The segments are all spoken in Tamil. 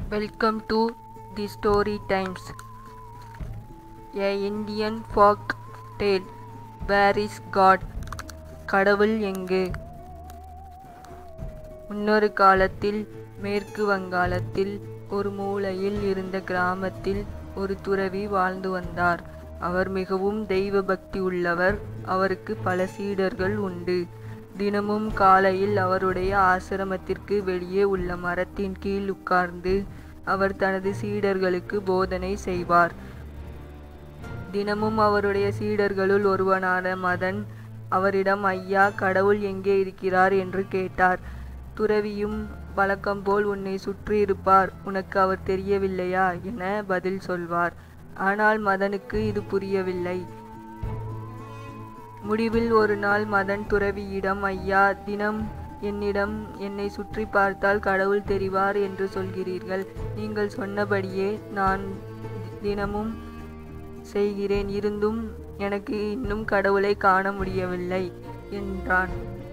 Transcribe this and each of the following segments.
Welcome to the Story Times. A Indian folk tale. Where is God? கடவுள் எங்கு முன்னொரு காலத்தில் மேற்கு வங்காளத்தில் ஒரு மூலையில் இருந்த கிராமத்தில் ஒரு துறவி வாழ்ந்து வந்தார் அவர் மிகவும் தெய்வ பக்தி உள்ளவர் அவருக்கு பல சீடர்கள் உண்டு தினமும் காலையில் அவருடைய ஆசிரமத்திற்கு வெளியே உள்ள மரத்தின் கீழ் உட்கார்ந்து அவர் தனது சீடர்களுக்கு போதனை செய்வார் தினமும் அவருடைய சீடர்களுள் ஒருவனான மதன் அவரிடம் ஐயா கடவுள் எங்கே இருக்கிறார் என்று கேட்டார் துறவியும் வழக்கம்போல் உன்னை சுற்றி இருப்பார் உனக்கு அவர் தெரியவில்லையா என பதில் சொல்வார் ஆனால் மதனுக்கு இது புரியவில்லை முடிவில் ஒரு நாள் மதன் துறவியிடம் ஐயா தினம் என்னிடம் என்னை சுற்றி பார்த்தால் கடவுள் தெரிவார் என்று சொல்கிறீர்கள் நீங்கள் சொன்னபடியே நான் தினமும் செய்கிறேன் இருந்தும் எனக்கு இன்னும் கடவுளை காண முடியவில்லை என்றான்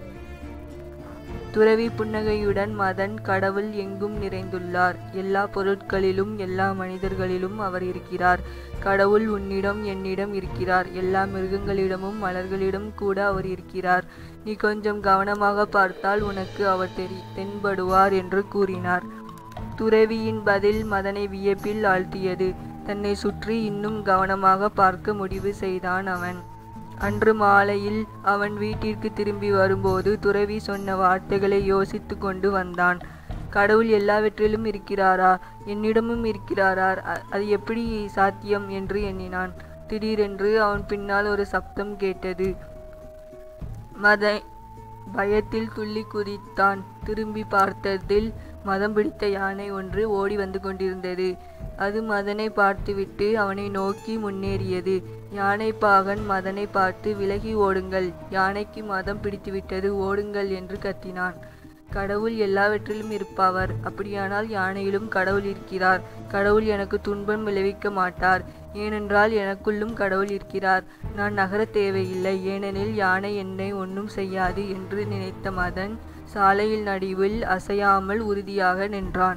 துறவி புன்னகையுடன் மதன் கடவுள் எங்கும் நிறைந்துள்ளார் எல்லா பொருட்களிலும் எல்லா மனிதர்களிலும் அவர் இருக்கிறார் கடவுள் உன்னிடம் என்னிடம் இருக்கிறார் எல்லா மிருகங்களிடமும் மலர்களிடம் கூட அவர் இருக்கிறார் நீ கொஞ்சம் கவனமாக பார்த்தால் உனக்கு அவர் தெரி தென்படுவார் என்று கூறினார் துறவியின் பதில் மதனை வியப்பில் ஆழ்த்தியது தன்னை சுற்றி இன்னும் கவனமாக பார்க்க முடிவு செய்தான் அவன் அன்று மாலையில் அவன் வீட்டிற்கு திரும்பி வரும்போது துறவி சொன்ன வார்த்தைகளை யோசித்து கொண்டு வந்தான் கடவுள் எல்லாவற்றிலும் இருக்கிறாரா என்னிடமும் இருக்கிறாரா அது எப்படி சாத்தியம் என்று எண்ணினான் திடீரென்று அவன் பின்னால் ஒரு சப்தம் கேட்டது மத பயத்தில் துள்ளி குதித்தான் திரும்பி பார்த்ததில் மதம் பிடித்த யானை ஒன்று ஓடி வந்து கொண்டிருந்தது அது மதனை பார்த்துவிட்டு அவனை நோக்கி முன்னேறியது யானை பாகன் மதனை பார்த்து விலகி ஓடுங்கள் யானைக்கு மதம் பிடித்துவிட்டது ஓடுங்கள் என்று கத்தினான் கடவுள் எல்லாவற்றிலும் இருப்பவர் அப்படியானால் யானையிலும் கடவுள் இருக்கிறார் கடவுள் எனக்கு துன்பம் விளைவிக்க மாட்டார் ஏனென்றால் எனக்குள்ளும் கடவுள் இருக்கிறார் நான் நகர தேவையில்லை ஏனெனில் யானை என்னை ஒன்றும் செய்யாது என்று நினைத்த மதன் சாலையில் நடுவில் அசையாமல் உறுதியாக நின்றான்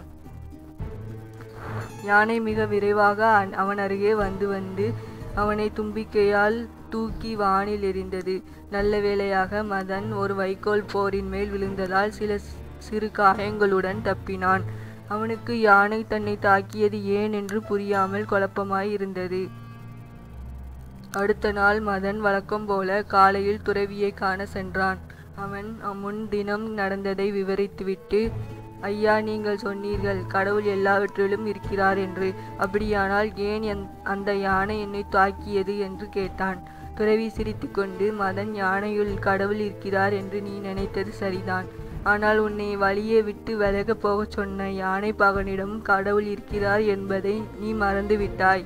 யானை மிக விரைவாக அவன் அருகே வந்து வந்து அவனை தும்பிக்கையால் தூக்கி வானில் எறிந்தது நல்ல வேளையாக மதன் ஒரு வைக்கோல் போரின் மேல் விழுந்ததால் சில சிறு காயங்களுடன் தப்பினான் அவனுக்கு யானை தன்னை தாக்கியது ஏன் என்று புரியாமல் குழப்பமாய் இருந்தது அடுத்த நாள் மதன் வழக்கம் போல காலையில் துறவியை காண சென்றான் அவன் முன் தினம் நடந்ததை விவரித்துவிட்டு ஐயா நீங்கள் சொன்னீர்கள் கடவுள் எல்லாவற்றிலும் இருக்கிறார் என்று அப்படியானால் ஏன் அந்த யானை என்னை தாக்கியது என்று கேட்டான் துறவி சிரித்து கொண்டு மதன் யானையுள் கடவுள் இருக்கிறார் என்று நீ நினைத்தது சரிதான் ஆனால் உன்னை வழியே விட்டு விலக போகச் சொன்ன யானை பாகனிடம் கடவுள் இருக்கிறார் என்பதை நீ மறந்துவிட்டாய்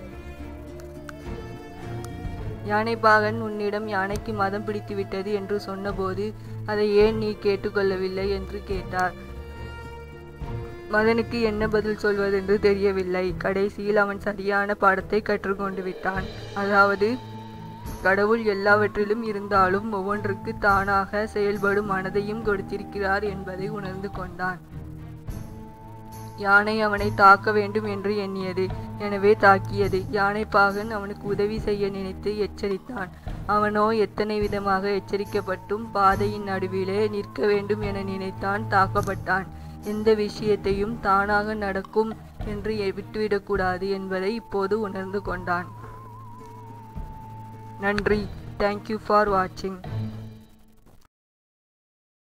யானைப்பாகன் உன்னிடம் யானைக்கு மதம் பிடித்துவிட்டது என்று சொன்னபோது அதை ஏன் நீ கேட்டுக்கொள்ளவில்லை என்று கேட்டார் மதனுக்கு என்ன பதில் சொல்வதென்று தெரியவில்லை கடைசியில் அவன் சரியான பாடத்தை கற்றுக்கொண்டு விட்டான் அதாவது கடவுள் எல்லாவற்றிலும் இருந்தாலும் ஒவ்வொன்றுக்கு தானாக செயல்படும் மனதையும் கொடுத்திருக்கிறார் என்பதை உணர்ந்து கொண்டான் யானை அவனை தாக்க வேண்டும் என்று எண்ணியது எனவே தாக்கியது யானை பாகன் அவனுக்கு உதவி செய்ய நினைத்து எச்சரித்தான் அவனோ எத்தனை விதமாக எச்சரிக்கப்பட்டும் பாதையின் நடுவிலே நிற்க வேண்டும் என நினைத்தான் தாக்கப்பட்டான் எந்த விஷயத்தையும் தானாக நடக்கும் என்று விட்டுவிடக்கூடாது என்பதை இப்போது உணர்ந்து கொண்டான் நன்றி தேங்க்யூ ஃபார் வாட்சிங்